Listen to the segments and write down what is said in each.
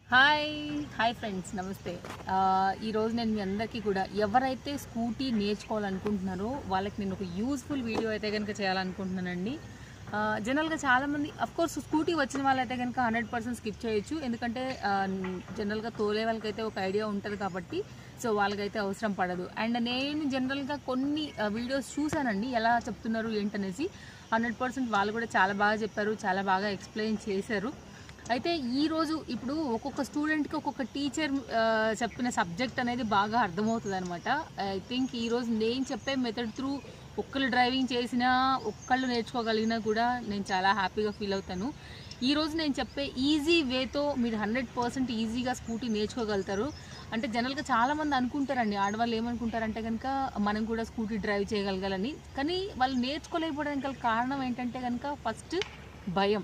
hi hi friends నమస్తే ఆ, ఈరోజు నేను మీ అందరికీ కూడా ఎవరైతే స్కూటీ నేర్చుకోవాలనుకుంటున్నారో వాళ్ళకి నేను ఒక యూస్ఫుల్ వీడియో అయితే కనుక చేయాలనుకుంటున్నానండి ఆ, జనరల్గా చాలామంది కోర్స్ స్కూటీ వచ్చిన వాళ్ళైతే కనుక హండ్రెడ్ పర్సెంట్ స్కిప్ చేయొచ్చు ఎందుకంటే ఆ, జనరల్గా తోలే వాళ్ళకైతే ఒక ఐడియా ఉంటుంది కాబట్టి సో వాళ్ళకైతే అవసరం పడదు అండ్ నేను జనరల్గా కొన్ని ఆ, వీడియోస్ చూశానండి ఎలా చెప్తున్నారు ఏంటనేసి హండ్రెడ్ పర్సెంట్ వాళ్ళు కూడా చాలా బాగా చెప్పారు చాలా బాగా ఎక్స్ప్లెయిన్ చేశారు అయితే ఈ రోజు ఇప్పుడు ఒక్కొక్క స్టూడెంట్కి ఒక్కొక్క టీచర్ చెప్పిన సబ్జెక్ట్ అనేది బాగా అర్థమవుతుంది అనమాట ఐ థింక్ ఈ రోజు నేను చెప్పే మెథడ్ త్రూ ఒక్కళ్ళు డ్రైవింగ్ చేసినా ఒక్కళ్ళు నేర్చుకోగలిగినా కూడా నేను చాలా హ్యాపీగా ఫీల్ అవుతాను ఈ రోజు నేను చెప్పే ఈజీ వేతో మీరు హండ్రెడ్ పర్సెంట్ ఈజీగా స్కూటీ నేర్చుకోగలుగుతారు అంటే జనరల్గా చాలామంది అనుకుంటారండి ఆడవాళ్ళు ఏమనుకుంటారంటే కనుక మనం కూడా స్కూటీ డ్రైవ్ చేయగలగాలని కానీ వాళ్ళు నేర్చుకోలేకపోవడానికి గల కారణం ఏంటంటే కనుక ఫస్ట్ భయం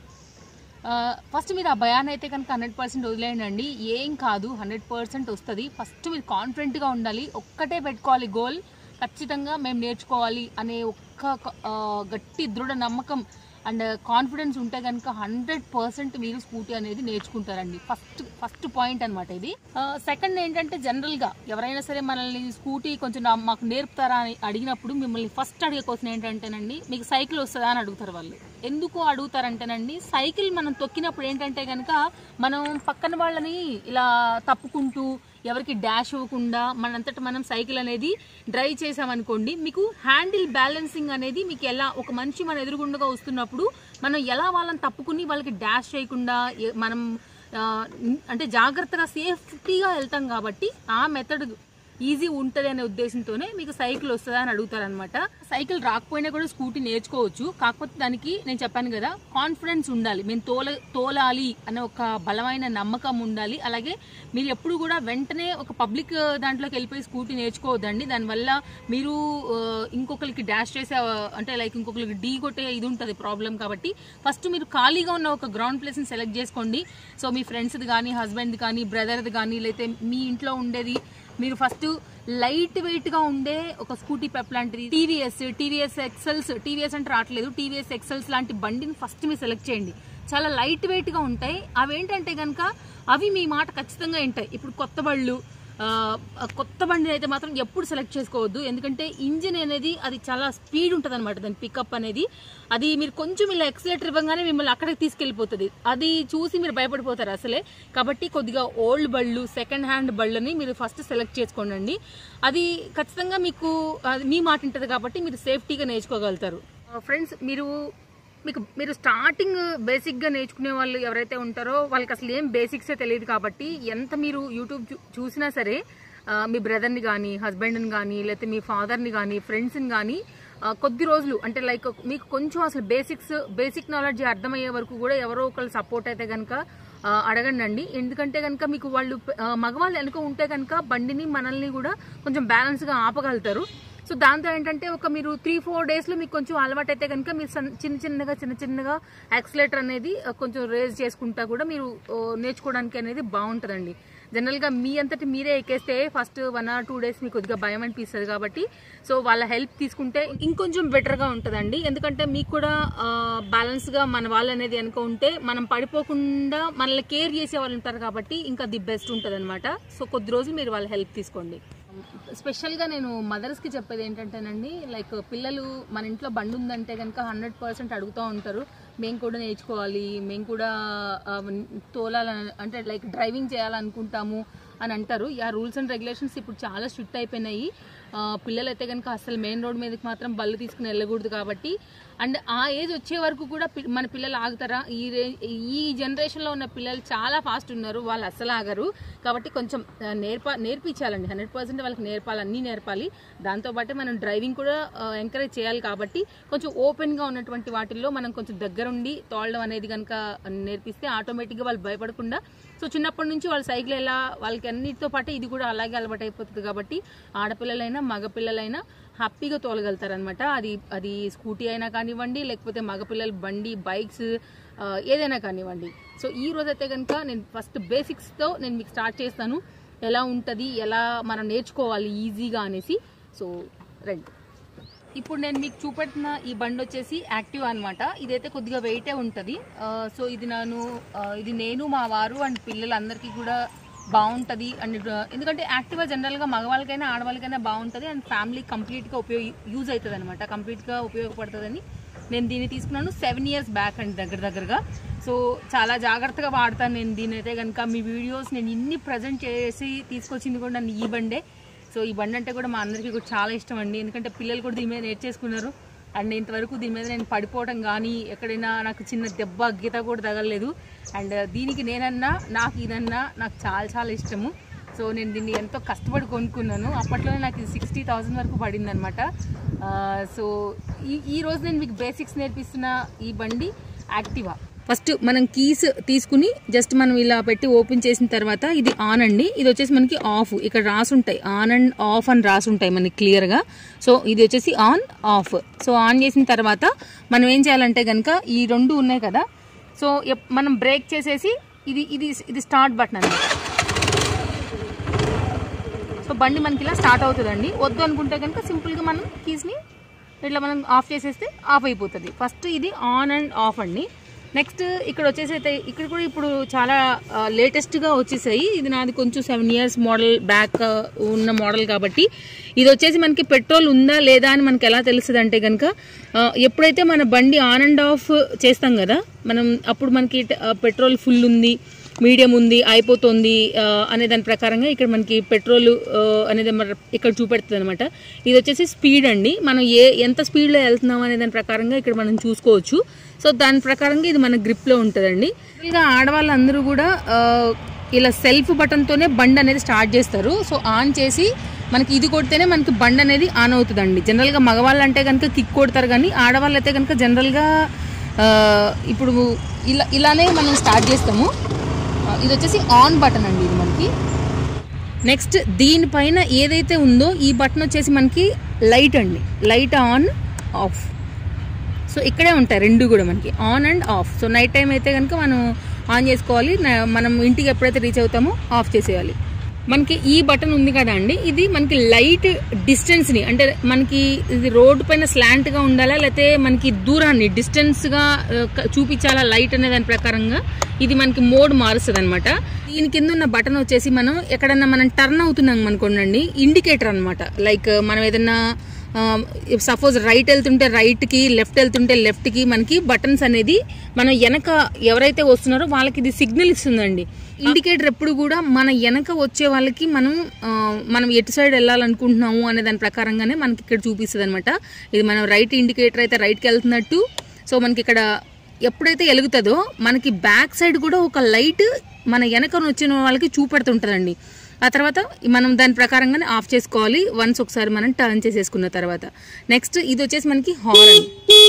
ఫస్ట్ మీరు ఆ భయాన్ని అయితే కనుక హండ్రెడ్ పర్సెంట్ వదిలేయండి ఏం కాదు హండ్రెడ్ పర్సెంట్ వస్తుంది ఫస్ట్ మీరు కాన్ఫిడెంట్గా ఉండాలి ఒక్కటే పెట్టుకోవాలి గోల్ ఖచ్చితంగా మేము నేర్చుకోవాలి అనే ఒక్క ఆ, గట్టి దృఢ నమ్మకం అండ్ కాన్ఫిడెన్స్ ఉంటే కనుక హండ్రెడ్ పర్సెంట్ మీరు స్కూటీ అనేది నేర్చుకుంటారండి ఫస్ట్ ఫస్ట్ పాయింట్ అనమాట ఇది సెకండ్ ఏంటంటే జనరల్గా ఎవరైనా సరే మనల్ని స్కూటీ కొంచెం నా- మాకు నేర్పుతారా అని అడిగినప్పుడు మిమ్మల్ని ఫస్ట్ అడిగే క్వశ్చన్ ఏంటంటేనండి మీకు సైకిల్ వస్తుందా అని అడుగుతారు వాళ్ళు ఎందుకు అడుగుతారంటేనండి సైకిల్ మనం తొక్కినప్పుడు ఏంటంటే కనుక మనం పక్కన వాళ్ళని ఇలా తప్పుకుంటూ ఎవరికి డాష్ ఇవ్వకుండా మనంతట మనం సైకిల్ అనేది డ్రైవ్ చేసామనుకోండి మీకు హ్యాండిల్ బ్యాలెన్సింగ్ అనేది మీకు ఎలా ఒక మనిషి మన ఎదురుగుండగా వస్తున్నప్పుడు మనం ఎలా వాళ్ళని తప్పుకుని వాళ్ళకి డాష్ చేయకుండా ఏ- మనం ఆ, అంటే జాగ్రత్తగా సేఫ్టీగా వెళ్తాం కాబట్టి ఆ మెథడ్ ఈజీ ఉంటుంది అనే ఉద్దేశంతోనే మీకు సైకిల్ వస్తుందా అని అడుగుతారనమాట సైకిల్ రాకపోయినా కూడా స్కూటీ నేర్చుకోవచ్చు కాకపోతే దానికి నేను చెప్పాను కదా కాన్ఫిడెన్స్ ఉండాలి మేము తోల తోలాలి అనే ఒక బలమైన నమ్మకం ఉండాలి అలాగే మీరు ఎప్పుడు కూడా వెంటనే ఒక పబ్లిక్ దాంట్లోకి వెళ్ళిపోయి స్కూటీ నేర్చుకోవద్దండి దానివల్ల మీరు ఆ, ఇంకొకరికి డాష్ చేసే ఆ, అంటే లైక్ ఇంకొకరికి ఢీ కొట్టే ఇది ఉంటుంది ప్రాబ్లం కాబట్టి ఫస్ట్ మీరు ఖాళీగా ఉన్న ఒక గ్రౌండ్ ప్లేస్ని సెలెక్ట్ చేసుకోండి సో మీ ఫ్రెండ్స్ది కానీ హస్బెండ్ది కానీ బ్రదర్ది కానీ లేకపోతే మీ ఇంట్లో ఉండేది మీరు ఫస్ట్ లైట్ వెయిట్ గా ఉండే ఒక స్కూటీ పెప్ లాంటిది టీవీఎస్ టీవీఎస్ ఎక్సెల్స్ టీవీఎస్ అంటే రావట్లేదు టీవీఎస్ ఎక్సెల్స్ లాంటి బండిని ఫస్ట్ మీరు సెలెక్ట్ చేయండి చాలా లైట్ వెయిట్ గా ఉంటాయి అవి ఏంటంటే కనుక అవి మీ మాట ఖచ్చితంగా వింటాయి ఇప్పుడు కొత్త బళ్ళు ఆ, కొత్త బండి అయితే మాత్రం ఎప్పుడు సెలెక్ట్ చేసుకోవద్దు ఎందుకంటే ఇంజిన్ అనేది అది చాలా స్పీడ్ ఉంటుంది అనమాట దాని పికప్ అనేది అది మీరు కొంచెం ఇలా ఎక్సలేటర్ ఇవ్వగానే మిమ్మల్ని అక్కడికి తీసుకెళ్ళిపోతుంది అది చూసి మీరు భయపడిపోతారు అసలే కాబట్టి కొద్దిగా ఓల్డ్ బళ్ళు సెకండ్ హ్యాండ్ బళ్ళని మీరు ఫస్ట్ సెలెక్ట్ చేసుకోండి అది ఖచ్చితంగా మీకు అది మీ మాట ఉంటుంది కాబట్టి మీరు సేఫ్టీగా నేర్చుకోగలుగుతారు ఫ్రెండ్స్ మీరు మీకు మీరు స్టార్టింగ్ బేసిక్గా నేర్చుకునే వాళ్ళు ఎవరైతే ఉంటారో వాళ్ళకి అసలు ఏం బేసిక్సే తెలియదు కాబట్టి ఎంత మీరు యూట్యూబ్ చూ- చూసినా సరే ఆ, మీ బ్రదర్ని కానీ హస్బెండ్ని కానీ లేకపోతే మీ ఫాదర్ని కానీ ఫ్రెండ్స్ని కానీ ఆ, కొద్ది రోజులు అంటే లైక్ మీకు కొంచెం అసలు బేసిక్స్ బేసిక్ నాలెడ్జ్ అర్థమయ్యే వరకు కూడా ఎవరో ఒకళ్ళు సపోర్ట్ అయితే కనుక అడగండి అండి ఎందుకంటే కనుక మీకు వాళ్ళు ఆ, మగవాళ్ళు వెనుక ఉంటే కనుక బండిని మనల్ని కూడా కొంచెం బ్యాలెన్స్గా ఆపగలుగుతారు సో దాంతో ఏంటంటే ఒక మీరు త్రీ ఫోర్ డేస్ లో మీకు కొంచెం అలవాటు అయితే కనుక మీరు సన్- చిన్న చిన్నగా చిన్న చిన్నగా యాక్సిలేటర్ అనేది ఆ, కొంచెం రేజ్ చేసుకుంటా కూడా మీరు ఓ, నేర్చుకోవడానికి అనేది బాగుంటుందండి జనరల్ గా మీ అంతటి మీరే ఎక్కేస్తే first one or two days మీకు కొద్దిగా భయం అనిపిస్తుంది కాబట్టి సో వాళ్ళ హెల్ప్ తీసుకుంటే ఇంకొంచెం బెటర్ గా ఉంటుందండి ఎందుకంటే మీకు కూడా బ్యాలెన్స్ గా మన వాళ్ళు అనేది వెనుక ఉంటే మనం పడిపోకుండా మనల్ని కేర్ చేసే వాళ్ళు ఉంటారు కాబట్టి ఇంకా ది బెస్ట్ ఉంటుంది సో కొద్ది రోజులు మీరు వాళ్ళ హెల్ప్ తీసుకోండి స్పెషల్గా నేను మదర్స్కి చెప్పేది ఏంటంటేనండి లైక్ పిల్లలు మన ఇంట్లో బండి ఉందంటే కనుక హండ్రెడ్ పర్సెంట్ అడుగుతూ ఉంటారు మేము కూడా నేర్చుకోవాలి మేము కూడా ఆ, తోలాలని అంటే లైక్ డ్రైవింగ్ చేయాలనుకుంటాము అని అంటారు ఆ రూల్స్ అండ్ రెగ్యులేషన్స్ ఇప్పుడు చాలా స్ట్రిక్ట్ అయిపోయినాయి ఆ, పిల్లలు అయితే కనుక అసలు మెయిన్ రోడ్ మీదకి మాత్రం బళ్ళు తీసుకుని వెళ్ళకూడదు కాబట్టి అండ్ ఆ ఏజ్ వచ్చే వరకు కూడా పి- మన పిల్లలు ఆగుతారా ఈ రే ఈ జనరేషన్లో ఉన్న పిల్లలు చాలా ఫాస్ట్ ఉన్నారు వాళ్ళు అస్సలు ఆగరు కాబట్టి కొంచెం ఆ, నేర్ప నేర్పించాలండి హండ్రెడ్ పర్సెంట్ వాళ్ళకి నేర్పాలి అన్నీ నేర్పాలి దాంతోపాటు మనం డ్రైవింగ్ కూడా ఎంకరేజ్ చేయాలి కాబట్టి కొంచెం ఓపెన్గా ఉన్నటువంటి వాటిల్లో మనం కొంచెం దగ్గరుండి తోలడం అనేది కనుక నేర్పిస్తే ఆటోమేటిక్గా వాళ్ళు భయపడకుండా సో చిన్నప్పటి నుంచి వాళ్ళ సైకిల్ ఎలా వాళ్ళకి అన్నిటితో పాటు ఇది కూడా అలాగే అలవాటు అయిపోతుంది కాబట్టి ఆడపిల్లలైనా మగపిల్లలైనా హ్యాపీగా తోలగలుగుతారనమాట అది అది స్కూటీ అయినా కానివ్వండి లేకపోతే మగపిల్లల బండి బైక్స్ ఆ, ఏదైనా కానివ్వండి సో ఈ రోజు అయితే కనుక నేను ఫస్ట్ బేసిక్స్తో నేను మీకు స్టార్ట్ చేస్తాను ఎలా ఉంటుంది ఎలా మనం నేర్చుకోవాలి ఈజీగా అనేసి సో రండి ఇప్పుడు నేను మీకు చూపెడుతున్న ఈ బండి వచ్చేసి యాక్టివ్ అన్నమాట ఇదైతే కొద్దిగా వెయిటే ఉంటుంది సో ఇది నేను ఆ, ఇది నేను మా వారు అండ్ పిల్లలందరికీ కూడా బాగుంటుంది అండ్ ఎందుకంటే యాక్టివా జనరల్గా మగవాళ్ళకైనా ఆడవాళ్ళకైనా బాగుంటుంది అండ్ ఫ్యామిలీ కంప్లీట్గా ఉపయోగ యూజ్ అవుతుంది అనమాట కంప్లీట్గా ఉపయోగపడుతుందని నేను దీన్ని తీసుకున్నాను సెవెన్ ఇయర్స్ బ్యాక్ అండి దగ్గర దగ్గరగా సో చాలా జాగ్రత్తగా వాడతాను నేను దీని అయితే కనుక మీ వీడియోస్ నేను ఇన్ని ప్రజెంట్ చేసి తీసుకొచ్చింది కూడా నన్ను ఈ బండే సో ఈ బండి అంటే కూడా మా అందరికీ కూడా చాలా ఇష్టం అండి ఎందుకంటే పిల్లలు కూడా దీని మీద నేర్చేసుకున్నారు అండ్ ఇంతవరకు దీని మీద నేను పడిపోవడం కానీ ఎక్కడైనా నాకు చిన్న దెబ్బ గీత కూడా తగలలేదు అండ్ దీనికి నేనన్నా నాకు ఇదన్నా నాకు చాలా చాలా ఇష్టము సో నేను దీన్ని ఎంతో కష్టపడి కొనుక్కున్నాను అప్పట్లోనే నాకు ఇది సిక్స్టీ థౌసండ్ వరకు పడింది అనమాట సో ఈ ఈ రోజు నేను మీకు బేసిక్స్ నేర్పిస్తున్న ఈ బండి యాక్టివా ఫస్ట్ మనం కీస్ తీసుకుని జస్ట్ మనం ఇలా పెట్టి ఓపెన్ చేసిన తర్వాత ఇది ఆన్ అండి ఇది వచ్చేసి మనకి ఆఫ్ ఇక్కడ రాసుంటాయి ఆన్ అండ్ ఆఫ్ అని రాసుంటాయి మనకి క్లియర్గా సో ఇది వచ్చేసి ఆన్ ఆఫ్ సో ఆన్ చేసిన తర్వాత మనం ఏం చేయాలంటే కనుక ఈ రెండు ఉన్నాయి కదా సో ఎప్- మనం బ్రేక్ చేసేసి ఇది ఇది ఇది స్టార్ట్ బటన్ అనమాట సో బండి మనకి ఇలా స్టార్ట్ అవుతుందండి వద్దు అనుకుంటే కనుక సింపుల్గా మనం కీస్ని ఇట్లా మనం ఆఫ్ చేసేస్తే ఆఫ్ అయిపోతుంది ఫస్ట్ ఇది ఆన్ అండ్ ఆఫ్ అండి నెక్స్ట్ ఇక్కడ వచ్చేసి అయితే ఇక్కడ కూడా ఇప్పుడు చాలా లేటెస్ట్గా వచ్చేసాయి ఇది నాది కొంచెం సెవెన్ ఇయర్స్ మోడల్ బ్యాక్ ఉన్న మోడల్ కాబట్టి ఇది వచ్చేసి మనకి పెట్రోల్ ఉందా లేదా అని మనకి ఎలా తెలుస్తుంది అంటే కనుక ఎప్పుడైతే మన బండి ఆన్ అండ్ ఆఫ్ చేస్తాం కదా మనం అప్పుడు మనకి పెట్రోల్ ఫుల్ ఉంది మీడియం ఉంది అయిపోతుంది ఆ, అనే దాని ప్రకారంగా ఇక్కడ మనకి పెట్రోల్ ఆ, అనేది మన ఇక్కడ చూపెడుతుంది అనమాట ఇది వచ్చేసి స్పీడ్ అండి మనం ఏ ఎంత స్పీడ్లో వెళ్తున్నాం అనే దాని ప్రకారంగా ఇక్కడ మనం చూసుకోవచ్చు సో దాని ప్రకారంగా ఇది మన గ్రిప్లో ఉంటుందండి ఇంకా ఆడవాళ్ళందరూ కూడా ఆ, ఇలా సెల్ఫ్ బటన్తోనే బండి అనేది స్టార్ట్ చేస్తారు సో ఆన్ చేసి మనకి ఇది కొడితేనే మనకి బండి అనేది ఆన్ అవుతుందండి జనరల్గా మగవాళ్ళు అంటే కనుక కిక్ కొడతారు కానీ ఆడవాళ్ళు అయితే కనుక జనరల్గా ఆ, ఇప్పుడు ఇలా ఇలానే మనం స్టార్ట్ చేస్తాము ఆ, ఇది వచ్చేసి ఆన్ బటన్ అండి ఇది మనకి నెక్స్ట్ దీనిపైన ఏదైతే ఉందో ఈ బటన్ వచ్చేసి మనకి లైట్ అండి లైట్ ఆన్ ఆఫ్ సో ఇక్కడే ఉంటాయి రెండు కూడా మనకి on and off so night time అయితే కనుక మనం ఆన్ చేసుకోవాలి న- మనం ఇంటికి ఎప్పుడైతే రీచ్ అవుతామో ఆఫ్ చేసేయాలి మనకి ఈ బటన్ ఉంది కదా అండి ఇది మనకి లైట్ డిస్టెన్స్ ని అంటే మనకి ఇది రోడ్డు పైన స్లాంట్ గా ఉండాలా లేకపోతే మనకి దూరాన్ని డిస్టెన్స్ గా ఆ, క- చూపించాలా లైట్ అనే దాని ప్రకారంగా ఇది మనకి మోడ్ మారుస్తుంది అనమాట దీని కింద ఉన్న బటన్ వచ్చేసి మనం ఎక్కడన్నా మనం టర్న్ అవుతున్నాం అనుకోండి ఇండికేటర్ అన్నమాట లైక్ మనం ఏదన్నా సపోజ్ రైట్ వెళ్తుంటే రైట్ కి లెఫ్ట్ వెళ్తుంటే లెఫ్ట్ కి మనకి బటన్స్ అనేది మనం వెనక ఎవరైతే వస్తున్నారో వాళ్ళకి ఇది సిగ్నల్ ఇస్తుందండి ఇండికేటర్ ఎప్పుడు కూడా మన వెనక వచ్చే వాళ్ళకి మనం ఆ, మనం ఎటు సైడ్ వెళ్ళాలనుకుంటున్నాము అనే దాని ప్రకారంగానే మనకి ఇక్కడ చూపిస్తుంది అనమాట ఇది మనం రైట్ ఇండికేటర్ అయితే రైట్కి వెళ్తున్నట్టు సో మనకి ఇక్కడ ఎప్పుడైతే వెలుగుతుందో మనకి బ్యాక్ సైడ్ కూడా ఒక లైట్ మన వెనకన వచ్చిన వాళ్ళకి చూపెడుతుంటుందండి ఆ తర్వాత మనం దాని ప్రకారంగానే ఆఫ్ చేసుకోవాలి వన్స్ ఒకసారి మనం టర్న్ చేసేసుకున్న తర్వాత నెక్స్ట్ ఇది వచ్చేసి మనకి హారన్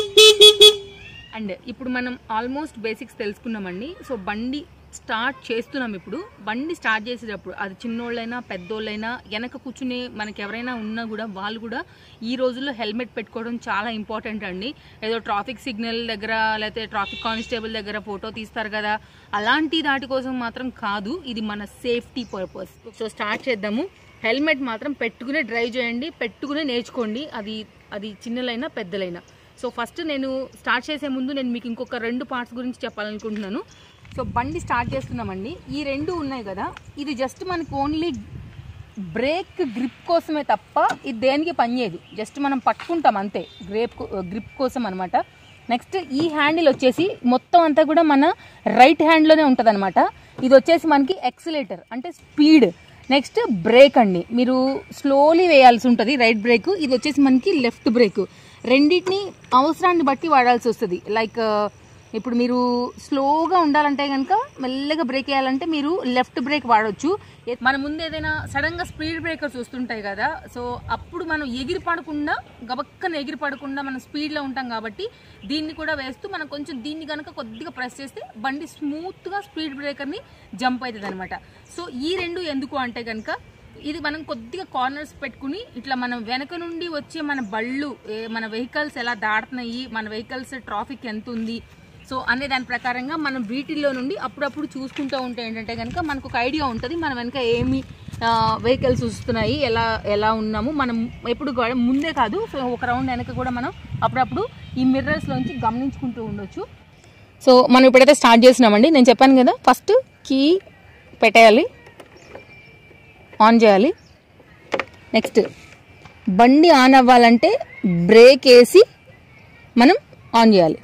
అండ్ ఇప్పుడు మనం ఆల్మోస్ట్ బేసిక్స్ తెలుసుకున్నామండి సో బండి స్టార్ట్ చేస్తున్నాం ఇప్పుడు బండి స్టార్ట్ చేసేటప్పుడు అది చిన్నోళ్ళైనా పెద్దోళ్ళైనా వెనక కూర్చునే మనకి ఎవరైనా ఉన్నా కూడా వాళ్ళు కూడా ఈ రోజుల్లో హెల్మెట్ పెట్టుకోవడం చాలా ఇంపార్టెంట్ అండి ఏదో ట్రాఫిక్ సిగ్నల్ దగ్గర లేకపోతే ట్రాఫిక్ కానిస్టేబుల్ దగ్గర ఫోటో తీస్తారు కదా అలాంటి దాటి కోసం మాత్రం కాదు ఇది మన సేఫ్టీ పర్పస్ సో స్టార్ట్ చేద్దాము హెల్మెట్ మాత్రం పెట్టుకునే డ్రైవ్ చేయండి పెట్టుకునే నేర్చుకోండి అది అది చిన్నలైనా పెద్దలైనా సో ఫస్ట్ నేను స్టార్ట్ చేసే ముందు నేను మీకు ఇంకొక రెండు పార్ట్స్ గురించి చెప్పాలనుకుంటున్నాను సో బండి స్టార్ట్ చేస్తున్నామండి ఈ రెండు ఉన్నాయి కదా ఇది జస్ట్ మనకి ఓన్లీ బ్రేక్ గ్రిప్ కోసమే తప్ప ఇది దేనికి పనిచేయదు జస్ట్ మనం పట్టుకుంటాం అంతే గ్రేప్ గ్రిప్ కోసం అనమాట నెక్స్ట్ ఈ హ్యాండిల్ వచ్చేసి మొత్తం అంతా కూడా మన రైట్ హ్యాండ్లోనే ఉంటుంది అనమాట ఇది వచ్చేసి మనకి ఎక్సిలేటర్ అంటే స్పీడ్ నెక్స్ట్ బ్రేక్ అండి మీరు స్లోలీ వేయాల్సి ఉంటుంది రైట్ బ్రేక్ ఇది వచ్చేసి మనకి లెఫ్ట్ బ్రేక్ రెండింటిని అవసరాన్ని బట్టి వాడాల్సి వస్తుంది లైక్ ఇప్పుడు మీరు స్లోగా ఉండాలంటే కనుక మెల్లగా బ్రేక్ వేయాలంటే మీరు లెఫ్ట్ బ్రేక్ వాడొచ్చు ఏ- మన ముందు ఏదైనా సడన్ గా స్పీడ్ బ్రేకర్స్ వస్తుంటాయి కదా సో అప్పుడు మనం ఎగిరి పడకుండా గబక్కన ఎగిరి పడకుండా మనం స్పీడ్ లో ఉంటాం కాబట్టి దీన్ని కూడా వేస్తూ మనం కొంచెం దీన్ని కనుక కొద్దిగా ప్రెస్ చేస్తే బండి స్మూత్ గా స్పీడ్ బ్రేకర్ ని జంప్ అవుతుంది అనమాట సో ఈ రెండు ఎందుకు అంటే కనుక ఇది మనం కొద్దిగా కార్నర్స్ పెట్టుకుని ఇట్లా మనం వెనక నుండి వచ్చే మన బళ్ళు ఏ- మన వెహికల్స్ ఎలా దాడుతున్నాయి మన వెహికల్స్ ట్రాఫిక్ ఎంత ఉంది సో అనే దాని ప్రకారంగా మనం వీటిల్లో నుండి అప్పుడప్పుడు చూసుకుంటూ ఉంటే ఏంటంటే కనుక మనకు ఒక ఐడియా ఉంటుంది మన వెనక ఏమి వెహికల్స్ వస్తున్నాయి ఎలా ఎలా ఉన్నాము మనం ఎప్పుడు కూడా ముందే కాదు సో ఒక రౌండ్ వెనక కూడా మనం అప్పుడప్పుడు ఈ మిర్రర్స్లోంచి గమనించుకుంటూ ఉండొచ్చు సో మనం ఇప్పుడైతే స్టార్ట్ చేసినామండి నేను చెప్పాను కదా ఫస్ట్ కీ పెట్టేయాలి ఆన్ చేయాలి నెక్స్ట్ బండి ఆన్ అవ్వాలంటే బ్రేక్ వేసి మనం ఆన్ చేయాలి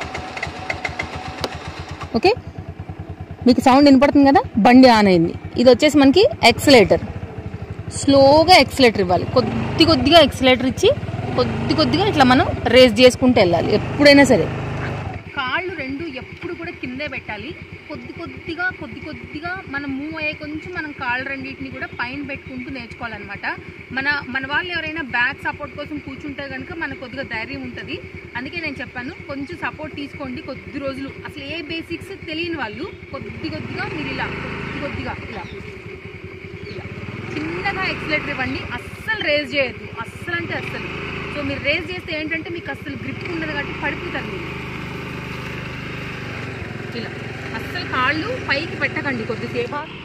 ఓకే మీకు సౌండ్ వినపడుతుంది కదా బండి ఆన్ అయింది ఇది వచ్చేసి మనకి ఎక్సలేటర్ స్లోగా ఎక్సలేటర్ ఇవ్వాలి కొద్ది కొద్దిగా ఎక్సలేటర్ ఇచ్చి కొద్ది కొద్దిగా ఇట్లా మనం రేస్ చేసుకుంటూ వెళ్ళాలి ఎప్పుడైనా సరే కాళ్ళు రెండు ఎప్పుడు కూడా కిందే పెట్టాలి కొద్ది కొద్దిగా కొద్ది కొద్దిగా మనం మూవ్ అయ్యే కొంచెం మనం కాళ్ళు రెండింటిని కూడా పైన పెట్టుకుంటూ నేర్చుకోవాలన్నమాట మన మన వాళ్ళు ఎవరైనా బ్యాక్ సపోర్ట్ కోసం కూర్చుంటే కనుక మనకు కొద్దిగా ధైర్యం ఉంటుంది అందుకే నేను చెప్పాను కొంచెం సపోర్ట్ తీసుకోండి కొద్ది రోజులు అసలు ఏ బేసిక్స్ తెలియని వాళ్ళు కొద్ది కొద్దిగా మీరు ఇలా కొద్ది కొద్దిగా ఇలా ఇలా చిన్నగా ఎక్సలేటర్ ఇవ్వండి అస్సలు రేజ్ చేయొద్దు అస్సలు అంటే అస్సలు సో మీరు రేజ్ చేస్తే ఏంటంటే మీకు అస్సలు గ్రిప్ ఉండదు కాబట్టి పడిపోతారు మీరు ఇలా అస్సలు కాళ్ళు పైకి పెట్టకండి కొద్దిసేపు